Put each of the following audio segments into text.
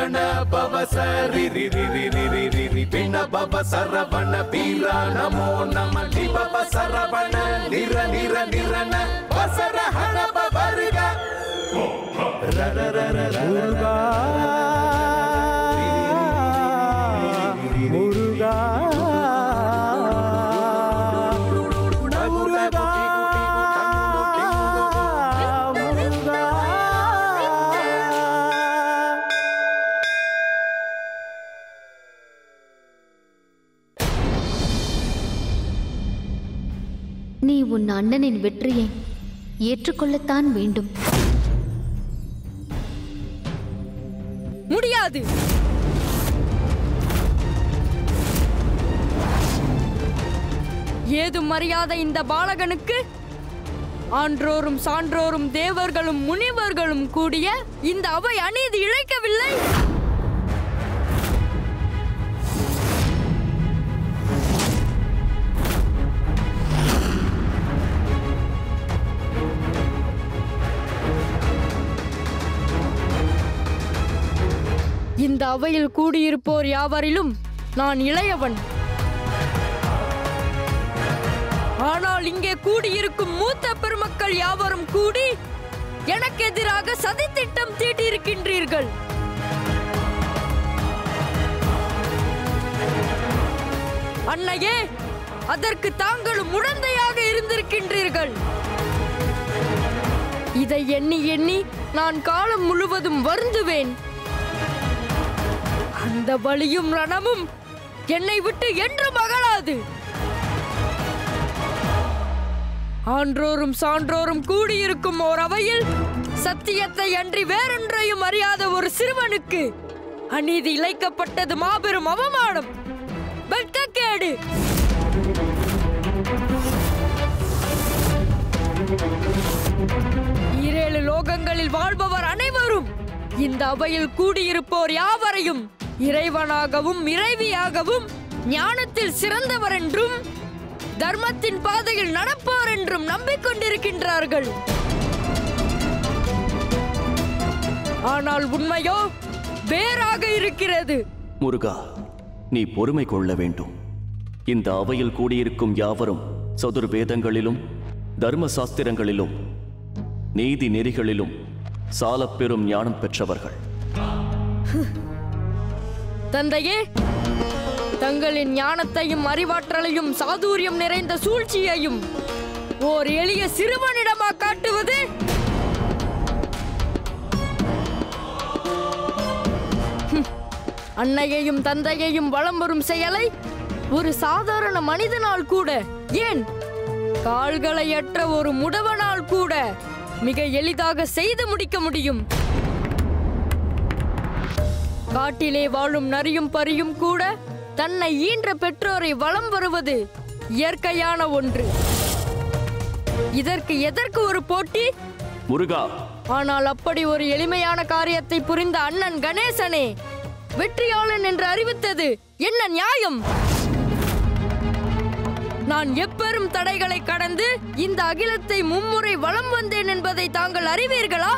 ಗಣ ಭವ ಸರಿ ರಿ ರಿ ರಿ ರಿ ರಿ ರಿ ರಿ ಪಿಣ ಭವ ಸರವಣ ವೀರ ನಮೋ ನಮ ಲಿ ಭವ ಸರವಣ ನಿರ ನಿರ ನಿರನ ಬಸರ ಹಣ ಬವರ್ಗ ರ ರ ರ ರ ರ முருகா முருகா முருகா முருகா நீ உன் அண்ணனின் வெற்றியை ஏற்றுக்கொள்ளத்தான் வேண்டும் முடியாது ஏதும் அறியாத இந்த பாலகனுக்கு ஆன்றோரும் சான்றோரும் தேவர்களும் முனிவர்களும் கூடிய இந்த அவை அநீதி இழைக்கவில்லை இந்த அவையில் கூடியிருப்போர் யாவரிலும் நான் இளையவன் ஆனால் இங்கே கூடியிருக்கும் மூத்த பெருமக்கள் யாவரும் கூடி எனக்கு எதிராக சதித்திட்டம் தீட்டியிருக்கின்றீர்கள் அன்னையே அதற்கு தாங்களும் உடந்தையாக இருந்திருக்கின்றீர்கள் இதை எண்ணி எண்ணி நான் காலம் முழுவதும் வருந்துவேன் அந்த வலியும் ரணமும் என்னை விட்டு என்றும் அகலாது ஆன்றோரும் சான்றோரும் கூடியிருக்கும் ஓர் அவையில் சத்தியத்தை அன்றி வேறொன்றையும் அறியாத ஒரு சிறுவனுக்கு அநீதி இழைக்கப்பட்டது மாபெரும் அவமானம் வெட்கக்கேடு ஈரேழு லோகங்களில் வாழ்பவர் அனைவரும் இந்த அவையில் கூடியிருப்போர் யாவரையும் இறைவனாகவும் இறைவியாகவும் ஞானத்தில் சிறந்தவர் என்றும் தர்மத்தின் பாதையில் நடப்பவர் என்றும் நம்பிக்கொண்டிருக்கின்றார்கள் ஆனால் உண்மையோ வேறாக இருக்கிறது முருகா நீ பொறுமை கொள்ள வேண்டும் இந்த அவையில் கூடியிருக்கும் யாவரும் சதுர் வேதங்களிலும் தர்ம சாஸ்திரங்களிலும் நீதி நெறிகளிலும் சாலப்பெரும் ஞானம் பெற்றவர்கள் தந்தையே தங்களின் ஞானத்தையும் அறிவாற்றலையும் சாதுரியம் நிறைந்த சூழ்ச்சியையும் ஓர் எளிய சிறுவனிடமா காட்டுவது ஹம், அன்னையையும் தந்தையையும் வலம் வரும் செயலை ஒரு சாதாரண மனிதனால் கூட ஏன் கால்களையற்ற ஒரு முடவனால் கூட மிக எளிதாக செய்து முடிக்க முடியும் காட்டிலே வாழும் நரியும் பரியும் கூட தன்னை ஈன்ற பெற்றோரை வலம் வருவது இயற்கையான ஒன்று இதற்கு எதற்கு ஒரு போட்டி முருகா ஆனால் அப்படி ஒரு எளிமையான காரியத்தை புரிந்த அண்ணன் கணேசனே வெற்றியாளன் என்று அறிவித்தது என்ன நியாயம் நான் எப்பெரும் தடைகளை கடந்து இந்த அகிலத்தை மும்முறை வலம் வந்தேன் என்பதை தாங்கள் அறிவீர்களா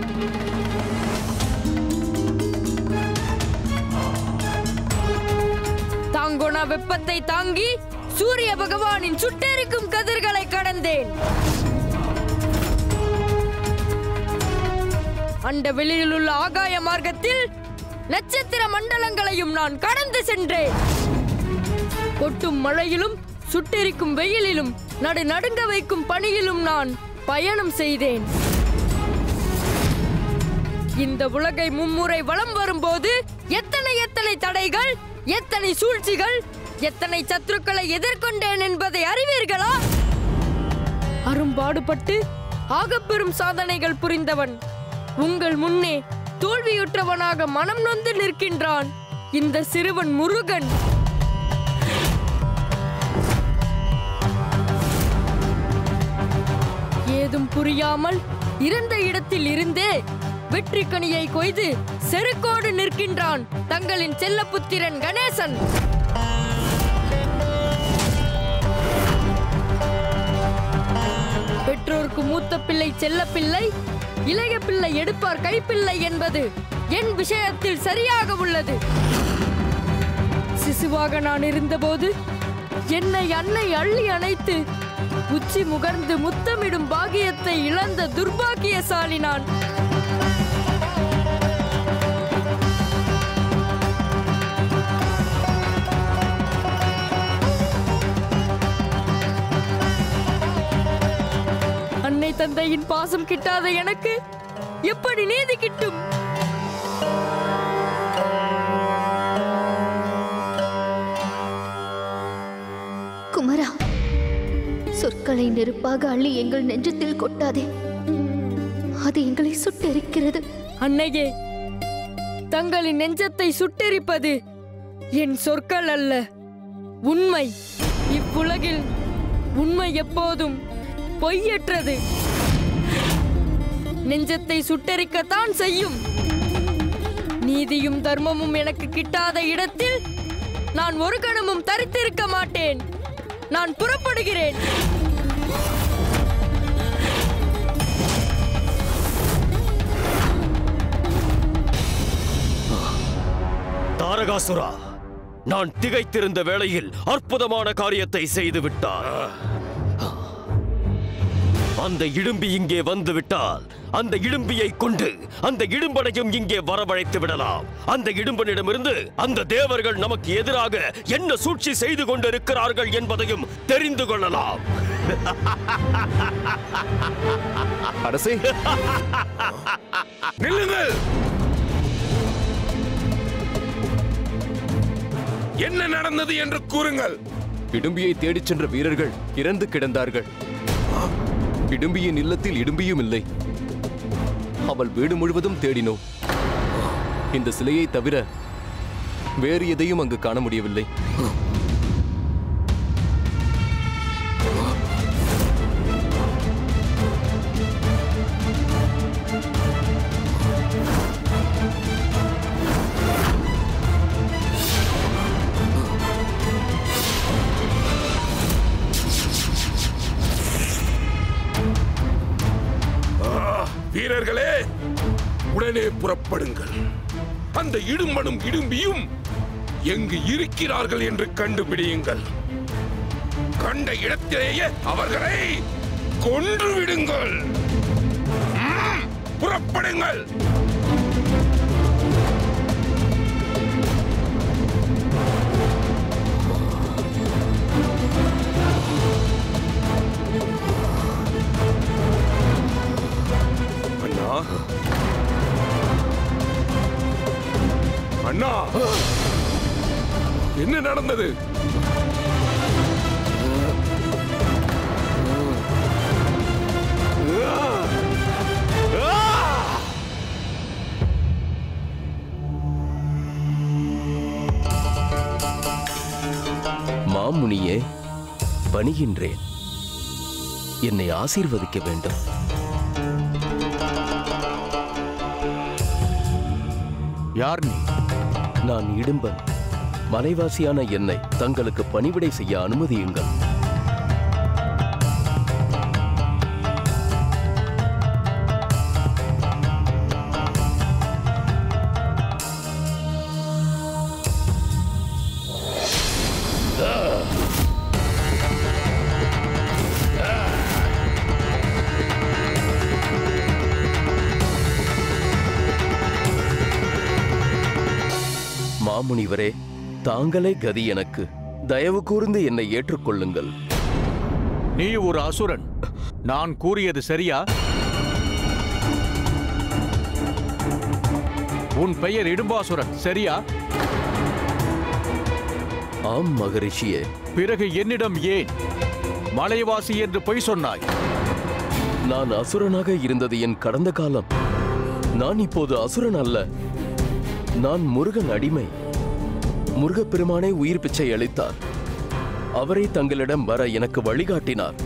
தாங்கொண வெப்பத்தை தாங்கி சூரிய பகவானின் சுட்டெரிக்கும் கதிர்களை கடந்தேன் அண்ட வெளியில் உள்ள ஆகாய மார்க்கத்தில் நட்சத்திர மண்டலங்களையும் நான் கடந்து சென்றேன் கொட்டும் மழையிலும் சுட்டெரிக்கும் வெயிலிலும் நடு நடுங்க வைக்கும் பணியிலும் நான் பயணம் செய்தேன் இந்த உலகை மும்முறை வலம் வரும்போது எத்தனை எத்தனை தடைகள் எத்தனை சூழ்ச்சிகள் எத்தனை சத்துருக்களை எதிர்கொண்டேன் என்பதை அறிவீர்களா அரும்பாடுபட்டு ஆகப்பெரும் சாதனைகள் புரிந்தவன் உங்கள் முன்னே தோல்வியுற்றவனாக மனம் நொந்து நிற்கின்றான் இந்த சிறுவன் முருகன் ஏதும் புரியாமல் இருந்த இடத்தில் இருந்தே வெற்றி கனியை கொய்து செருக்கோடு நிற்கின்றான் தங்களின் செல்லப்புத்திரன் கணேசன் பெற்றோருக்கு மூத்த பிள்ளை செல்ல பிள்ளை இளைய பிள்ளை எடுப்பார் கைப்பிள்ளை என்பது என் விஷயத்தில் சரியாக உள்ளது சிசுவாக நான் இருந்தபோது என்னை அன்னை அள்ளி அணைத்து உச்சி முகர்ந்து முத்தமிடும் பாகியத்தை இழந்த துர்பாக்கியசாலி நான் அன்னை தந்தையின் பாசம் கிட்டாத எனக்கு எப்படி நீதி கிட்டும் குமரா சொற்களை நெருப்பாக அள்ளி எங்கள் நெஞ்சத்தில் கொட்டாதே அது எங்களை சுட்டெரிக்கிறது அன்னையே தங்களின் நெஞ்சத்தை சுட்டெரிப்பது என் சொற்கள் அல்ல உண்மை இவ்வுலகில் உண்மை எப்போதும் பொய்யற்றது நெஞ்சத்தை சுட்டெரிக்கத்தான் செய்யும் நீதியும் தர்மமும் எனக்கு கிட்டாத இடத்தில் நான் ஒரு கணமும் தரித்திருக்க மாட்டேன் நான் புறப்படுகிறேன் தாரகாசுரா நான் திகைத்திருந்த வேளையில் அற்புதமான காரியத்தை செய்து விட்டார் அந்த இடும்பி இங்கே வந்து விட்டால் அந்த இடும்பியை கொண்டு அந்த இடும்பனையும் இங்கே வரவழைத்து விடலாம் அந்த இடும்பனிடமிருந்து அந்த தேவர்கள் நமக்கு எதிராக என்ன சூழ்ச்சி செய்து கொண்டிருக்கிறார்கள் என்பதையும் தெரிந்து கொள்ளலாம் அரசே நில்லுங்கள் என்ன நடந்தது என்று கூறுங்கள் இடும்பியை தேடிச் சென்ற வீரர்கள் இறந்து கிடந்தார்கள் இடும்பியின் இல்லத்தில் இடும்பியும் இல்லை அவள் வீடு முழுவதும் தேடினோம் இந்த சிலையை தவிர வேறு எதையும் அங்கு காண முடியவில்லை வீரர்களே உடனே புறப்படுங்கள் அந்த இடும்பனும் இடும்பியும் எங்கு இருக்கிறார்கள் என்று கண்டுபிடியுங்கள் கண்ட இடத்திலேயே அவர்களை கொன்று விடுங்கள் ம், புறப்படுங்கள் அண்ணா அண்ணா என்ன நடந்தது மாமுனியே பணிகின்றேன் என்னை ஆசீர்வதிக்க வேண்டும் யார் நீ நான் இடும்பன் மலைவாசியான என்னை தங்களுக்கு பணிவிடை செய்ய அனுமதியுங்கள் மாமுனிவரே தாங்களே கதி எனக்கு தயவு கூர்ந்து என்னை ஏற்றுக்கொள்ளுங்கள் நீ ஒரு அசுரன் நான் கூறியது சரியா உன் பெயர் இடும்பாசுரன் சரியா ஆம் மகரிஷியே பிறகு என்னிடம் ஏன் மலைவாசி என்று பொய் சொன்னாய் நான் அசுரனாக இருந்தது என் கடந்த காலம் நான் இப்போது அசுரன் அல்ல நான் முருகன் அடிமை முருகப்பெருமானே உயிர் பிச்சை அளித்தார் அவரை தங்களிடம் வர எனக்கு வழிகாட்டினார்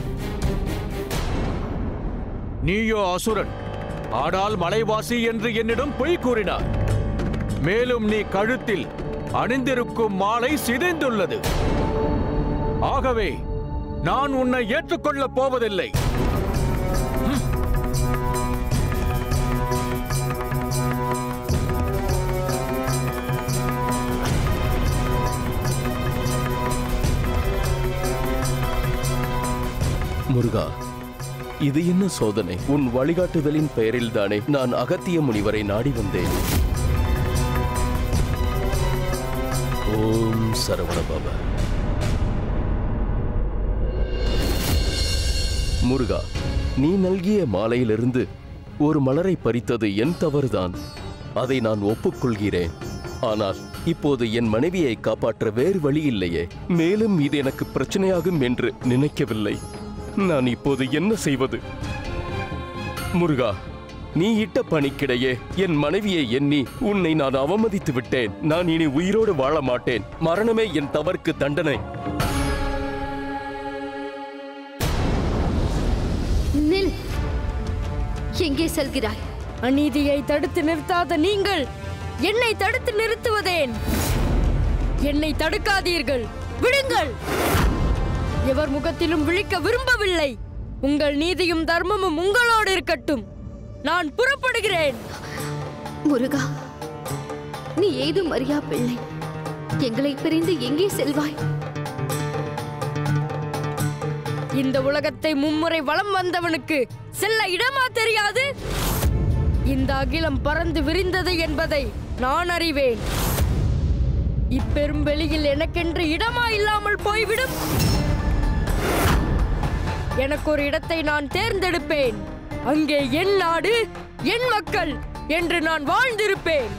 நீயோ அசுரன் ஆனால் மலைவாசி என்று என்னிடம் பொய் கூறினார் மேலும் நீ கழுத்தில் அணிந்திருக்கும் மாலை சிதைந்துள்ளது ஆகவே நான் உன்னை ஏற்றுக்கொள்ளப் போவதில்லை முருகா இது என்ன சோதனை உன் வழிகாட்டுதலின் பெயரில்தானே நான் அகத்திய முனிவரை நாடி வந்தேன் ஓம் சரவண பாபா முருகா நீ நல்கிய மாலையிலிருந்து ஒரு மலரை பறித்தது என் தவறுதான் அதை நான் ஒப்புக்கொள்கிறேன் ஆனால் இப்போது என் மனைவியை காப்பாற்ற வேறு வழி இல்லையே மேலும் இது எனக்கு பிரச்சனையாகும் என்று நினைக்கவில்லை நான் இப்போது என்ன செய்வது முருகா நீ இட்ட பணிக்கிடையே என் மனைவியை எண்ணி உன்னை நான் அவமதித்து விட்டேன் நான் இனி உயிரோடு வாழ மாட்டேன் மரணமே என் தவறுக்கு தண்டனை நில் எங்கே செல்கிறாய் அநீதியை தடுத்து நிறுத்தாத நீங்கள் என்னை தடுத்து நிறுத்துவதேன் என்னை தடுக்காதீர்கள் விடுங்கள் எவர் முகத்திலும் விழிக்க விரும்பவில்லை உங்கள் நீதியும் தர்மமும் உங்களோடு இருக்கட்டும் நான் புறப்படுகிறேன் முருகா நீ ஏதும் அறியா பிள்ளை எங்களை பிரிந்து எங்கே செல்வாய் இந்த உலகத்தை மும்முறை வலம் வந்தவனுக்கு செல்ல இடமா தெரியாது இந்த அகிலம் பறந்து விரிந்தது என்பதை நான் அறிவேன் இப்பெரும் வெளியில் எனக்கென்று இடமா இல்லாமல் போய்விடும் எனக்கு ஒரு இடத்தை நான் தேர்ந்தெடுப்பேன் அங்கே என் நாடு என் மக்கள் என்று நான் வாழ்ந்திருப்பேன்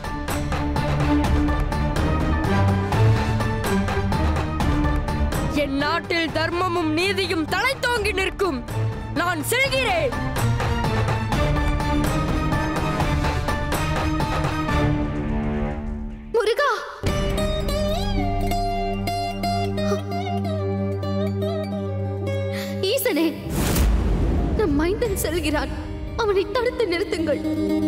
என் நாட்டில் தர்மமும் நீதியும் தலை தோங்கி நிற்கும் நான் செல்கிறேன் முருகா ஈசனே நம் மைந்தன் செல்கிறான் அவனை தடுத்து நிறுத்துங்கள்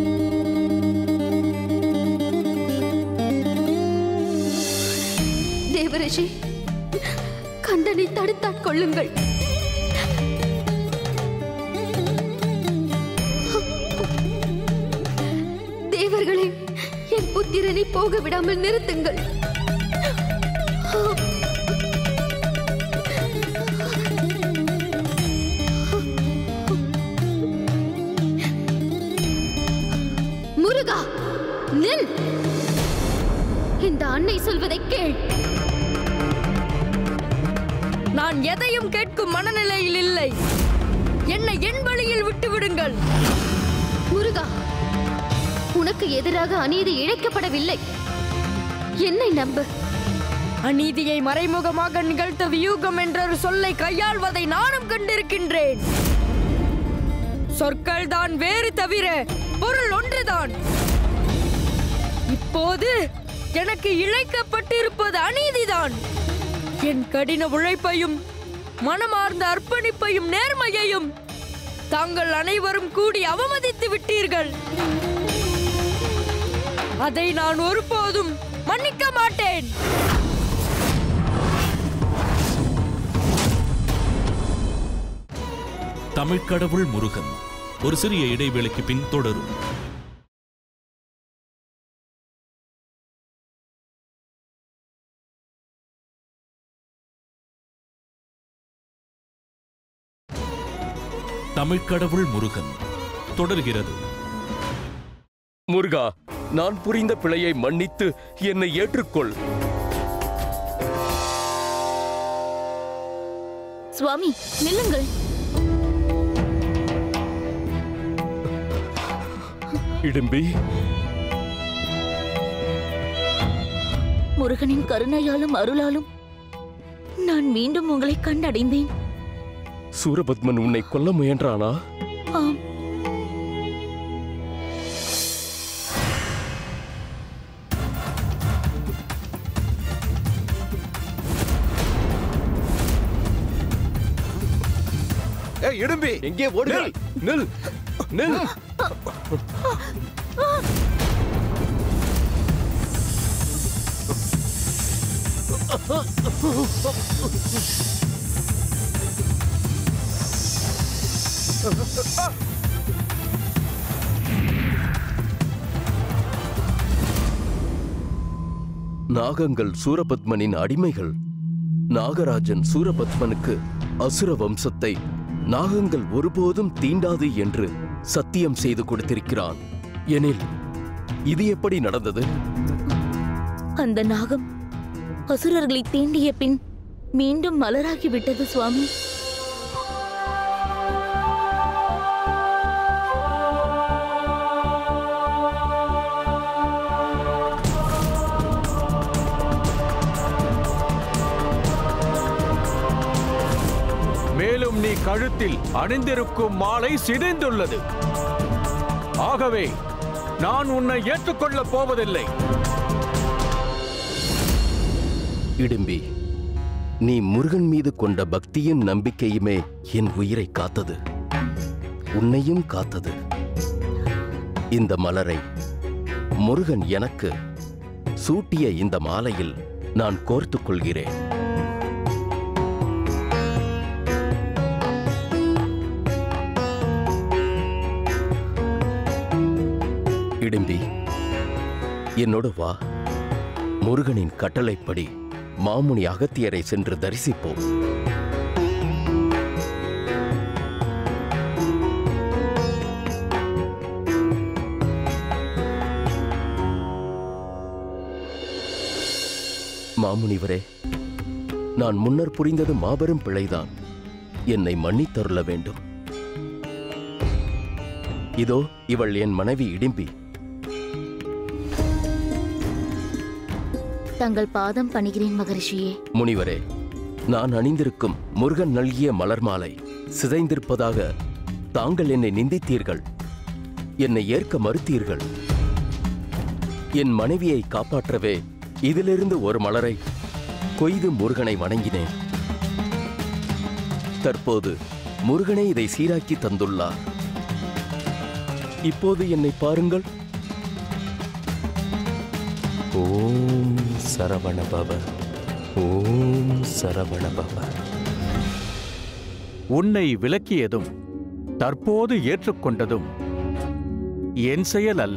தேவரிஷி கண்டனை தடுத்தாற் கொள்ளுங்கள் தேவர்களே என் புத்திரனை போக விடாமல் நிறுத்துங்கள் முருகா நில் இந்த அன்னை சொல்வதை கேள் நான் எதையும் கேட்கும் மனநிலையில் இல்லை என்னை என் வழியில் விட்டு விடுங்கள் முருகா உனக்கு எதிராக அநீதி இழைக்கப்படவில்லை என்னை நம்பு அநீதியை மறைமுகமாக நிகழ்த்த வியூகம் என்ற ஒரு சொல்லை கையாள்வதை நானும் கண்டிருக்கின்றேன் சொற்கள் தான் வேறு தவிர பொருள் ஒன்றுதான் இப்போது எனக்கு இழைக்கப்பட்டிருப்பது அநீதிதான் என் கடின உழைப்பையும் மனமார்ந்த அர்ப்பணிப்பையும் நேர்மையையும் தாங்கள் அனைவரும் கூடி அவமதித்து விட்டீர்கள் அதை நான் ஒருபோதும் மன்னிக்க மாட்டேன் தமிழ்க்கடவுள் முருகன் ஒரு சிறிய இடைவேளைக்கு பின் தொடரும் தமிழ்க்கடவுள் முருகன் தொடர்கிறது முருகா நான் புரிந்த பிழையை மன்னித்து என்னை ஏற்றுக்கொள் சுவாமி நில்லுங்கள் இடும்பி முருகனின் கருணையாலும் அருளாலும் நான் மீண்டும் உங்களை கண்டடைந்தேன் சூரபத்மன் உன்னை கொல்ல முயன்றானா ஆம் ஏய் இடும்பி எங்கே ஓடுகிறாய் நில் நில் நாகங்கள் சூரபத்மனின் அடிமைகள் நாகராஜன் சூரபத்மனுக்கு அசுர வம்சத்தை நாகங்கள் ஒருபோதும் தீண்டாது என்று சத்தியம் செய்து கொடுத்திருக்கிறான் எனில் இது எப்படி நடந்தது அந்த நாகம் அசுரர்களை தீண்டிய பின் மீண்டும் மலராகி விட்டது சுவாமி மேலும் நீ கழுத்தில் அணிந்திருக்கும் மாலை சிதைந்துள்ளது ஆகவே நான் உன்னை ஏற்றுக்கொள்ளப் போவதில்லை இடும்பி நீ முருகன் மீது கொண்ட பக்தியும் நம்பிக்கையுமே என் உயிரை காத்தது உன்னையும் காத்தது இந்த மலரை முருகன் எனக்கு சூட்டிய இந்த மாலையில் நான் கோர்த்துக் கொள்கிறேன் இடும்பி என்னோடு வா முருகனின் கட்டளைப்படி மாமுனி அகத்தியரை சென்று தரிசிப்போம் மாமுனிவரே நான் முன்னர் புரிந்தது மாபெரும் பிழைதான் என்னை மன்னித்தருள வேண்டும் இதோ இவள் என் மனைவி இடிம்பி தங்கள் பாதம் பணிகிறேன் மகரிஷியே முனிவரே நான் அணிந்திருக்கும் முருகன் நல்கிய மலர் மாலை சிதைந்திருப்பதாக தாங்கள் என்னை நிந்தித்தீர்கள் என்னை ஏற்க மறுத்தீர்கள் என் மனைவியை காப்பாற்றவே இதிலிருந்து ஒரு மலரை கொய்து முருகனை வணங்கினேன் தற்போது முருகனே இதை சீராக்கி தந்துள்ளார் இப்போது என்னை பாருங்கள் ஓம் சரவண பவ ஓம் சரவண பவ உன்னை விலக்கியதும் தற்போது ஏற்றுக்கொண்டதும் என் செயல் அல்ல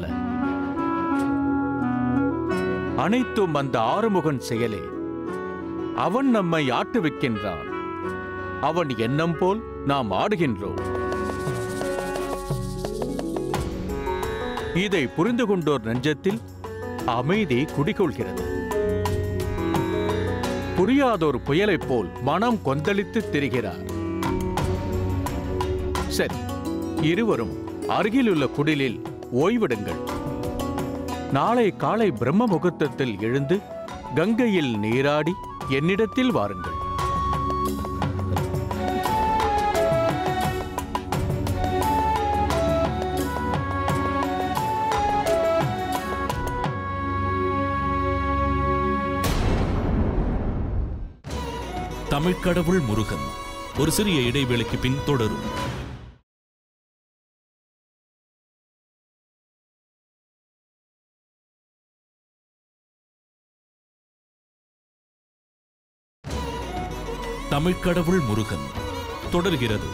அனைத்தும் அந்த ஆறுமுகன் செயலே அவன் நம்மை ஆட்டுவிக்கின்றான் அவன் எண்ணம் போல் நாம் ஆடுகின்றோம் இதை புரிந்து கொண்டோர் நெஞ்சத்தில் அமைதி குடிகொள்கிறது புரியாதோர் புயலைப் போல் மனம் கொந்தளித்து திரிகிறார் சரி இருவரும் அருகிலுள்ள குடிலில் ஓய்விடுங்கள் நாளை காலை பிரம்ம முகூர்த்தத்தில் எழுந்து கங்கையில் நீராடி என்னிடத்தில் வாருங்கள் தமிழ்க்கடவுள் முருகன் ஒரு சிறிய இடைவேளைக்கு பின் தொடரும் தமிழ்க்கடவுள் முருகன் தொடர்கிறது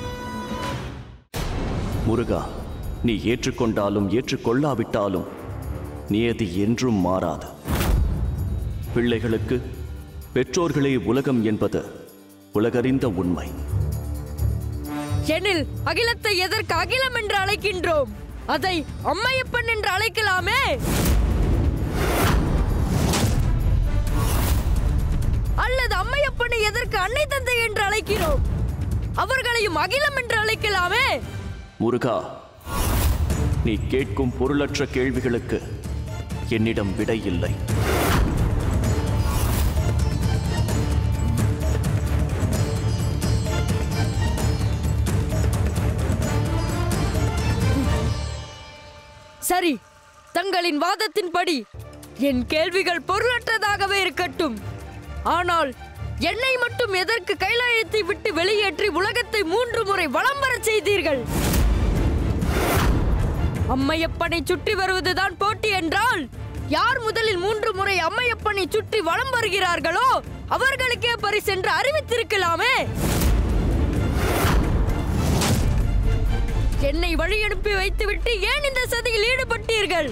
முருகா நீ ஏற்றுக்கொண்டாலும் ஏற்றுக்கொள்ளாவிட்டாலும் நியதி என்றும் மாறாது பிள்ளைகளுக்கு பெற்றோர்களே உலகம் என்பது உலகறிந்த உண்மை எனில் அகிலத்தை எதற்கு அகிலம் என்று அழைக்கின்றோம் அதை அம்மையப்பன் என்று அழைக்கலாமே அல்லது அம்மையப்பனை எதற்கு அன்னை தந்தை என்று அழைக்கிறோம் அவர்களையும் அகிலம் என்று அழைக்கலாமே முருகா நீ கேட்கும் பொருளற்ற கேள்விகளுக்கு என்னிடம் விடை இல்லை சரி தங்களின் வாதத்தின்படி என் கேள்விகள் பொருளற்றதாகவே இருக்கட்டும் ஆனால் என்னை மட்டும் எதற்கு கைலாயத்தை விட்டு வெளியேற்றி உலகத்தை மூன்று முறை வலம் வரச் செய்தீர்கள் அம்மையப்பனை சுற்றி வருவதுதான் போட்டி என்றால் யார் முதலில் மூன்று முறை அம்மையப்பனை சுற்றி வலம் வருகிறார்களோ அவர்களுக்கே பரிசென்று அறிவித்திருக்கலாமே என்னை வழி அனுப்பி வைத்துவிட்டு ஏன் இந்த சதியில் ஈடுபட்டீர்கள்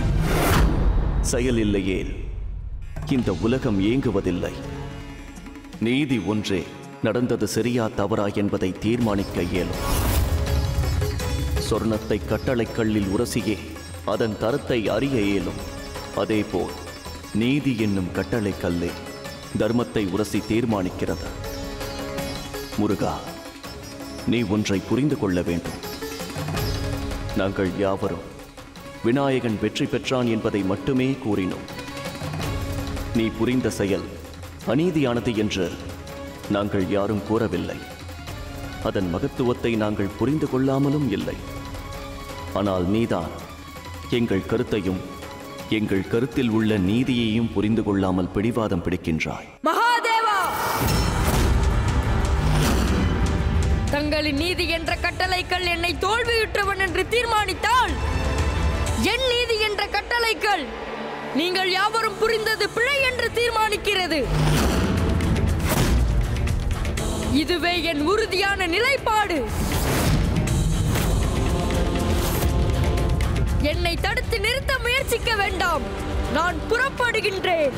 செயல் இல்லையேல் இந்த உலகம் இயங்குவதில்லை நீதி ஒன்றே நடந்தது சரியா தவறா என்பதை தீர்மானிக்க இயலும் சொர்ணத்தை கட்டளைக் கல்லில் உரசியே அதன் தரத்தை அறிய இயலும் அதேபோல் நீதி என்னும் கட்டளை கல்லே தர்மத்தை உரசி தீர்மானிக்கிறது முருகா நீ ஒன்றை புரிந்து கொள்ள வேண்டும் நாங்கள் யாவரும் விநாயகன் வெற்றி பெற்றான் என்பதை மட்டுமே கூறினோம் நீ புரிந்த செயல் அநீதியானது என்று நாங்கள் யாரும் கூறவில்லை அதன் மகத்துவத்தை நாங்கள் புரிந்து கொள்ளாமலும் இல்லை ஆனால் நீதான் எங்கள் கருத்தையும் எங்கள் கருத்தில் உள்ள நீதியையும் புரிந்து கொள்ளாமல் பிடிவாதம் பிடிக்கின்றாய் மகாதேவா தங்களின் நீதி என்ற கட்டளைகள் என்னை தோல்வியுற்றவன் என்று தீர்மானித்தால் என் நீதி என்ற கட்டளைகள் நீங்கள் யாவரும் புரிந்தது பிழை என்று தீர்மானிக்கிறது இதுவே என் உறுதியான நிலைப்பாடு என்னை தடுத்து நிறுத்த முயற்சிக்க வேண்டாம் நான் புறப்படுகின்றேன்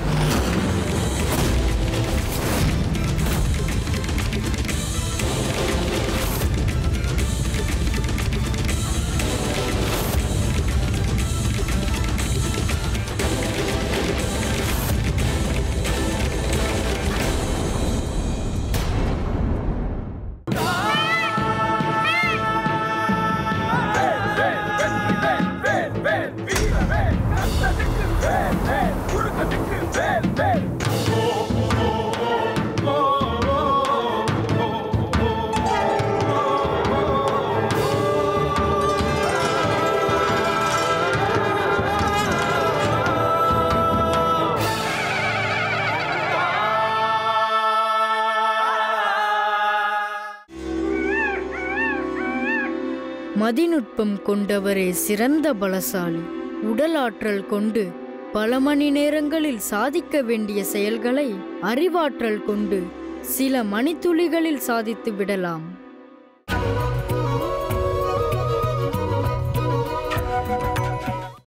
மதிநுட்பம் கொண்டவரே சிறந்த பலசாலி உடல் ஆற்றல் கொண்டு பல மணி நேரங்களில் சாதிக்க வேண்டிய செயல்களை அறிவாற்றல் கொண்டு சில மணித்துளிகளில் சாதித்து விடலாம்